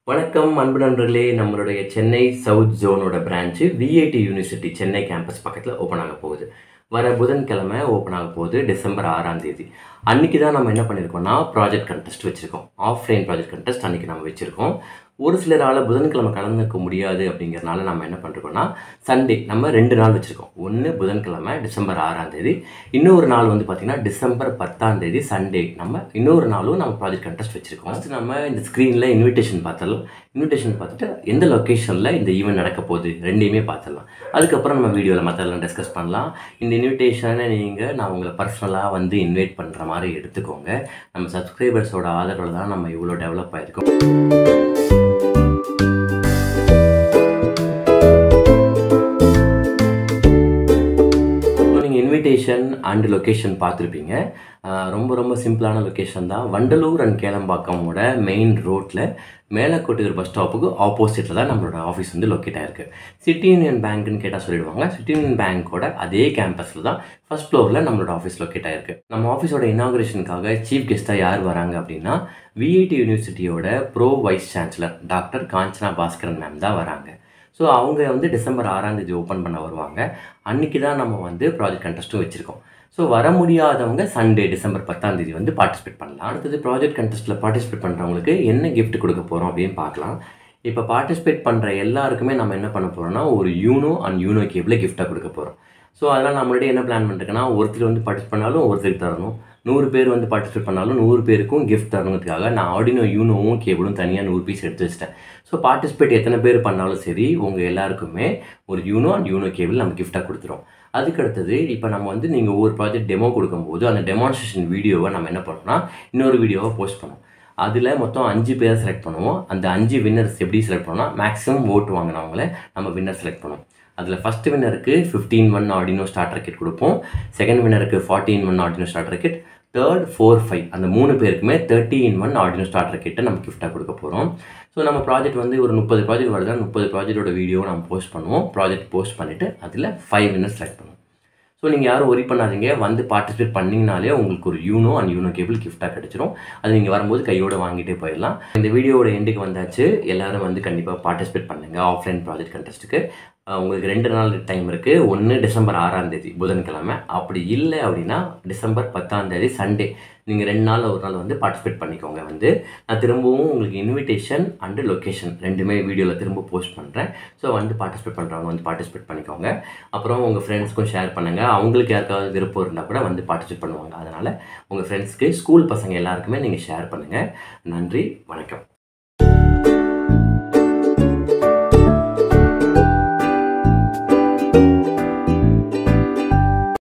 வணக்கம் அன்பு நண்பர்களே நம்மளுடைய சென்னை சவுத் ஜோனோட branch VIT university Chennai campus பக்கத்தில் ஓப்பன் ஆக போகுது வர புதன்கிழமை ஓப்பன் ஆக போகுது டிசம்பர் ஆறாம் தேதி அன்றைக்கி தான் நம்ம என்ன பண்ணியிருக்கோம்னா ப்ராஜெக்ட் கண்டெஸ்ட் வச்சுருக்கோம் ஆஃப்லைன் ப்ராஜெக்ட் கண்டெஸ்ட் அன்றைக்கி நம்ம வச்சுருக்கோம் ஒரு சிலரால் புதன்கிழமை கலந்துக்க முடியாது அப்படிங்கிறனால நம்ம என்ன பண்ணுறோம்னா சண்டே நம்ம ரெண்டு நாள் வச்சுருக்கோம் ஒன்று புதன்கிழமை டிசம்பர் ஆறாம் தேதி இன்னொரு நாள் வந்து பார்த்திங்கன்னா டிசம்பர் பத்தாம் தேதி சண்டே நம்ம இன்னொரு நாளும் நம்ம ப்ராஜெக்ட் கண்டெஸ்ட் வச்சுருக்கோம் ஃபஸ்ட்டு நம்ம இந்த ஸ்க்ரீனில் இன்விடேஷன் பார்த்துடலாம் இன்விடேஷன் பார்த்துட்டு எந்த லொக்கேஷனில் இந்த ஈவெண்ட் நடக்க போகுது ரெண்டையுமே பார்த்துடலாம் அதுக்கப்புறம் நம்ம வீடியோவில் மற்றெல்லாம் டிஸ்கஸ் பண்ணலாம் இந்த இன்விடேஷனை நீங்கள் நான் உங்களை பர்சனலாக வந்து இன்வைட் பண்ணுற மாதிரி எடுத்துக்கோங்க நம்ம சப்ஸ்கிரைபர்ஸோட ஆதரவில் தான் நம்ம இவ்வளோ டெவலப் ஆகிருக்கோம் நீங்கள் இன்விடேஷன் அண்ட் லொக்கேஷன் பார்த்துருப்பீங்க ஆஹ் ரொம்ப ரொம்ப சிம்பிளான லொக்கேஷன் தான் வண்டலூர் அண்ட் கேளம்பாக்கமோட மெயின் ரோட்டில் மேலக்கோட்டையூர் பஸ் ஸ்டாப்புக்கு ஆப்போசிட்டில் தான் நம்மளோட ஆஃபீஸ் வந்து லொக்கேட் ஆயிருக்கு சிட்டி யூனியன் பேங்க்னு கேட்டால் சொல்லிடுவாங்க சிட்டி யூனியன் பேங்க்கோட அதே கேம்பஸில் தான் ஃபர்ஸ்ட் ஃப்ளோரில் நம்மளோட ஆஃபீஸ் லொக்கேட் ஆயிருக்கு நம்ம ஆஃபீஸோட இனாகுரேஷனுக்காக சீஃப் கெஸ்ட்டாக யார் வராங்க அப்படின்னா விஐடி யூனிவர்சிட்டியோட pro vice chancellor doctor Kanchana Bhaskaran ma'am தான் வராங்க ஸோ அவங்க வந்து டிசம்பர் ஆறாம் தேதி ஓப்பன் பண்ண வருவாங்க அன்றைக்கி தான் நம்ம வந்து ப்ராஜெக்ட் கண்டெஸ்ட்டும் வச்சுருக்கோம் ஸோ வர முடியாதவங்க சண்டே டிசம்பர் பத்தாம் தேதி வந்து பார்ட்டிசிபேட் பண்ணலாம் அடுத்தது ப்ராஜெக்ட் கண்டெஸ்ட்டில் பார்ட்டிசிபேட் பண்ணுறவங்களுக்கு என்ன gift கொடுக்க போகிறோம் அப்படின்னு பார்க்கலாம் இப்போ பார்ட்டிசிபேட் பண்ணுற எல்லாருக்குமே நம்ம என்ன பண்ண போகிறோம்னா ஒரு யூனோ அண்ட் யூனோ கேபிள் கிஃப்ட்டாக கொடுக்க போகிறோம் ஸோ அதெல்லாம் நம்ம முன்னாடி என்ன பிளான் பண்ணிருக்கேன்னா ஒருத்தர் வந்து பார்ட்டிசிபேட் பண்ணாலும் ஒருத்தருக்கு தரணும் நூறு பேர் வந்து பார்ட்டிசிபேட் பண்ணாலும் நூறு பேருக்கும் கிஃப்ட் தரணுங்கிறதுக்காக நான் ஆடினோ யூனோவும் கேபிளும் தனியாக நூறு பீஸ் எடுத்து வச்சிட்டேன் ஸோ பார்ட்டிசிபேட் எத்தனை பேர் பண்ணாலும் சரி உங்கள் எல்லாருக்குமே ஒரு யூனோ அண்ட் யூனோ கேபிள் நம்ம கிஃப்ட்டாக கொடுத்துரும் அதுக்கு அடுத்தது இப்போ நம்ம வந்து நீங்கள் ஒவ்வொரு ப்ராஜெக்ட் டெமோ கொடுக்கும்போது அந்த டெமான்ஸ்ட்ரேஷன் வீடியோவை நம்ம என்ன பண்ணோம்னா இன்னொரு வீடியோவை போஸ்ட் பண்ணோம் அதில் மொத்தம் அஞ்சு பேரை செலக்ட் பண்ணுவோம் அந்த அஞ்சு வின்னர்ஸ் எப்படி செலக்ட் பண்ணோம்னா மேக்ஸிமம் ஓட்டு வாங்கினவங்கள நம்ம வின்னர் செலக்ட் பண்ணுவோம் அதில் ஃபஸ்ட் வின்னருக்கு fifteen one Arduino starter kit கொடுப்போம் செகண்ட் வின்னருக்கு forty in one Arduino starter kit third four five அந்த மூணு பேருக்குமே thirty in one Arduino starter கிட்ட நம்ம கிஃப்ட்டாக கொடுக்க போகிறோம் ஸோ நம்ம ப்ராஜெக்ட் வந்து ஒரு முப்பது ப்ராஜெக்ட் வருதுன்னா முப்பது ப்ராஜெக்டோட வீடியோ நம்ம போஸ்ட் பண்ணுவோம் ப்ராஜெக்ட் போஸ்ட் பண்ணிவிட்டு அதில் ஃபைவ் வின்னர்ஸ் செலக்ட் பண்ணுவோம் ஸோ நீங்கள் யாரும் ஒரி பண்ணாதீங்க வந்து பார்ட்டிசிபேட் பண்ணிங்கனாலே உங்களுக்கு ஒரு யூனோ அண்ட் யூனோ கேபிள் கிஃப்ட்டாக கிடச்சிரும் அது நீங்கள் வரும்போது கையோட வாங்கிட்டே போயிடலாம் இந்த வீடியோவோட எண்டுக்கு வந்தாச்சு எல்லாரும் வந்து கண்டிப்பாக பார்ட்டிசிபேட் பண்ணுங்கள் ஆஃப்லைன் ப்ராஜெக்ட் கண்டெஸ்ட்டுக்கு உங்களுக்கு ரெண்டு நாள் டைம் இருக்குது ஒன்று டிசம்பர் ஆறாம் தேதி புதன்கிழமை அப்படி இல்லை அப்படின்னா டிசம்பர் பத்தாம் தேதி சண்டே நீங்கள் ரெண்டு நாள் ஒரு நாள் வந்து பார்ட்டிசிபேட் பண்ணிக்கோங்க வந்து நான் திரும்பவும் உங்களுக்கு இன்விடேஷன் அண்டு லொக்கேஷன் ரெண்டுமே வீடியோவில் திரும்ப போஸ்ட் பண்ணுறேன் ஸோ வந்து பார்ட்டிசிபேட் பண்ணுறவங்க வந்து பார்ட்டிசிபேட் பண்ணிக்கோங்க அப்புறம் உங்கள் ஃப்ரெண்ட்ஸ்க்கும் ஷேர் பண்ணுங்கள் அவங்களுக்கு யாருக்காவது விருப்பம் இருந்தால் கூட வந்து பார்ட்டிசிபேட் பண்ணுவாங்க அதனால் உங்கள் ஃப்ரெண்ட்ஸ்க்கு ஸ்கூல் பசங்க எல்லாருக்குமே நீங்கள் ஷேர் பண்ணுங்கள் நன்றி வணக்கம்